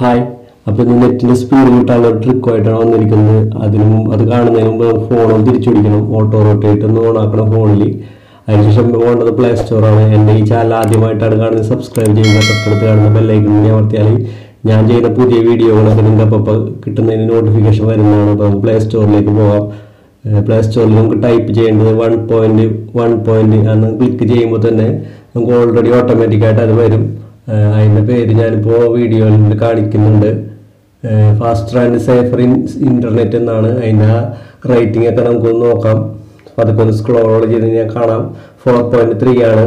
hi അപ്പോൾ ഇന്ന് നെറ്റിൻ്റെ സ്പീഡ് കൂട്ടാനുള്ള ഒരു ട്രിക്കുമായിട്ടാണ് വന്നിരിക്കുന്നത് അതിനും അത് കാണുന്നതിന് മുമ്പ് ഫോൺ ഒന്ന് തിരിച്ചു പിടിക്കണം ഓട്ടോ റോട്ടേറ്റ് ഒന്ന് ഓൺ ആക്കണം ഫോണിൽ അതിനുശേഷം പോകേണ്ടത് പ്ലേ സ്റ്റോറാണ് എൻ്റെ ഈ ചാനൽ ആദ്യമായിട്ടാണ് കാണുന്നത് സബ്സ്ക്രൈബ് ചെയ്യുക തൊട്ടടുത്ത് കാണുന്ന ബെല്ലൈക്കൺ അമർത്തിയാൽ ഞാൻ ചെയ്യുന്ന പുതിയ വീഡിയോകളൊക്കെ നിങ്ങൾക്ക് അപ്പോൾ കിട്ടുന്നതിന് നോട്ടിഫിക്കേഷൻ വരുന്നതാണ് അപ്പോൾ നമുക്ക് പ്ലേ സ്റ്റോറിലേക്ക് പോകാം പ്ലേ സ്റ്റോറിൽ നമുക്ക് ടൈപ്പ് ചെയ്യേണ്ടത് വൺ പോയിന്റ് വൺ പോയിന്റ് എന്ന് ക്ലിക്ക് ചെയ്യുമ്പോൾ തന്നെ നമുക്ക് ഓൾറെഡി ഓട്ടോമാറ്റിക്കായിട്ട് അത് വരും ഏഹ് അതിൻ്റെ പേര് ഞാനിപ്പോൾ വീഡിയോയിൽ കാണിക്കുന്നുണ്ട് faster and safer in internet എന്നാണ് അതിൻ്റെ റേറ്റിംഗ് ഒക്കെ നമുക്കൊന്ന് നോക്കാം അപ്പോൾ അതൊക്കെ ഒന്ന് സ്ക്രോൾ ചെയ്ത് ഞാൻ കാണാം ഫോർ പോയിന്റ് ത്രീ ആണ്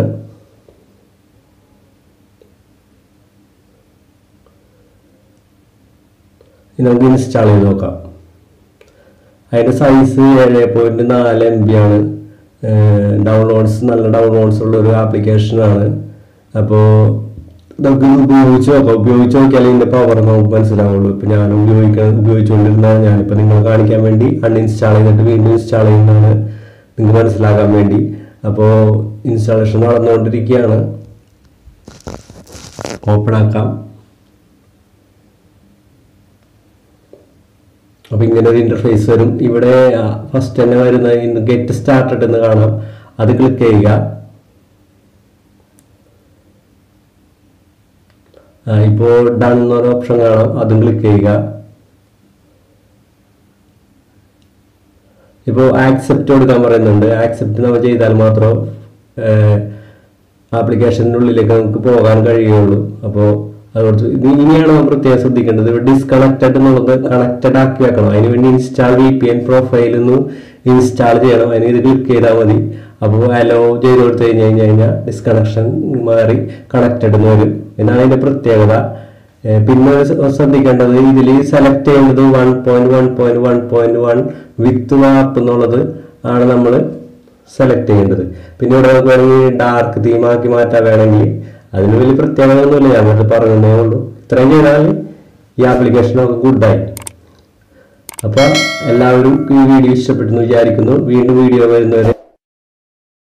ഇനി നമുക്ക് ഇൻസ്റ്റാൾ ചെയ്ത് നോക്കാം അതിൻ്റെ സൈസ് ഏഴ് പോയിന്റ് നാല് എം ബി ആണ് ഡൗൺലോഡ്സ് നല്ല ഡൗൺലോഡ്സ് ഉള്ള ഒരു ആപ്ലിക്കേഷനാണ് അപ്പോൾ നമുക്ക് ഇത് ഉപയോഗിച്ച് നോക്കാം ഉപയോഗിച്ച് നോക്കിയാലേ ഇതിൻ്റെ പവർ നമുക്ക് മനസ്സിലാവുള്ളൂ ഇപ്പം ഞാൻ ഉപയോഗിക്കാൻ ഉപയോഗിച്ചുകൊണ്ടിരുന്നതാണ് ഞാനിപ്പോൾ നിങ്ങൾ കാണിക്കാൻ വേണ്ടി അൺഇൻസ്റ്റാൾ ചെയ്തിട്ട് വീണ്ടും ഇൻസ്റ്റാൾ ചെയ്യുന്നതാണ് നിങ്ങൾക്ക് മനസ്സിലാക്കാൻ വേണ്ടി അപ്പോൾ ഇൻസ്റ്റാളേഷൻ നടന്നുകൊണ്ടിരിക്കുകയാണ് ഓപ്പൺ ആക്കാം അപ്പൊ ഇങ്ങനെ ഒരു ഇന്റർഫേസ് വരും ഇവിടെ ഫസ്റ്റ് തന്നെ വരുന്ന ഗെറ്റ് സ്റ്റാർട്ടഡ് എന്ന് കാണാം അത് ക്ലിക്ക് ചെയ്യുക ആ, ഇപ്പോൾ ഡൺ എന്നൊരു ഓപ്ഷൻ കാണാം അതും ക്ലിക്ക് ചെയ്യുക ഇപ്പോൾ ആക്സെപ്റ്റ് കൊടുക്കാൻ പറയുന്നുണ്ട് ആക്സെപ്റ്റ് നമ്മൾ ചെയ്താൽ മാത്രം ആപ്ലിക്കേഷൻ്റെ ഉള്ളിലേക്ക് നമുക്ക് പോകാൻ കഴിയുള്ളൂ അപ്പോൾ അതുകൊണ്ട് ഇത് ഇനിയാണ് നമ്മൾ പ്രത്യേകം ശ്രദ്ധിക്കേണ്ടത് ഇവിടെ ഡിസ്കണക്റ്റഡ് എന്നുള്ളത് കണക്റ്റഡ് ആക്കി വെക്കണം അതിന് വേണ്ടി install V P N profile നിന്ന് ഇൻസ്റ്റാൾ ചെയ്യണം അതിന് ഇത് ക്ലിക്ക് ചെയ്താൽ മതി അപ്പോൾ അലോ ചെയ്ത് കൊടുത്തു കഴിഞ്ഞ് കഴിഞ്ഞ് കഴിഞ്ഞാൽ ഡിസ്കണക്ഷൻ മാറി കണക്റ്റഡ് എന്ന് വരും എന്നാണ് അതിൻ്റെ പ്രത്യേകത ഏഹ് പിന്നെ ഒരു ശ്ര- ശ്രദ്ധിക്കേണ്ടത് ഇതിൽ സെലക്ട് ചെയ്യേണ്ടത് one point one point one point one with map എന്നുള്ളത് ആണ് നമ്മൾ സെലക്ട് ചെയ്യേണ്ടത് പിന്നെ ഇവിടെ നമുക്ക് വേണമെങ്കിൽ ഡാർക്ക് തീമാക്കി മാറ്റാൻ വേണമെങ്കിൽ അതിന് വലിയ പ്രത്യേകത ഒന്നുമില്ല ഞാൻ വെറുതെ പറയുന്നേ ഉള്ളൂ ഇത്രയും ചെയ്താൽ ഈ ആപ്ലിക്കേഷനൊക്കെ ഗുഡായി അപ്പോൾ എല്ലാവരും ഈ വീഡിയോ ഇഷ്ടപ്പെട്ടെന്ന് വിചാരിക്കുന്നു വീണ്ടും വീഡിയോ വരുന്നവരെ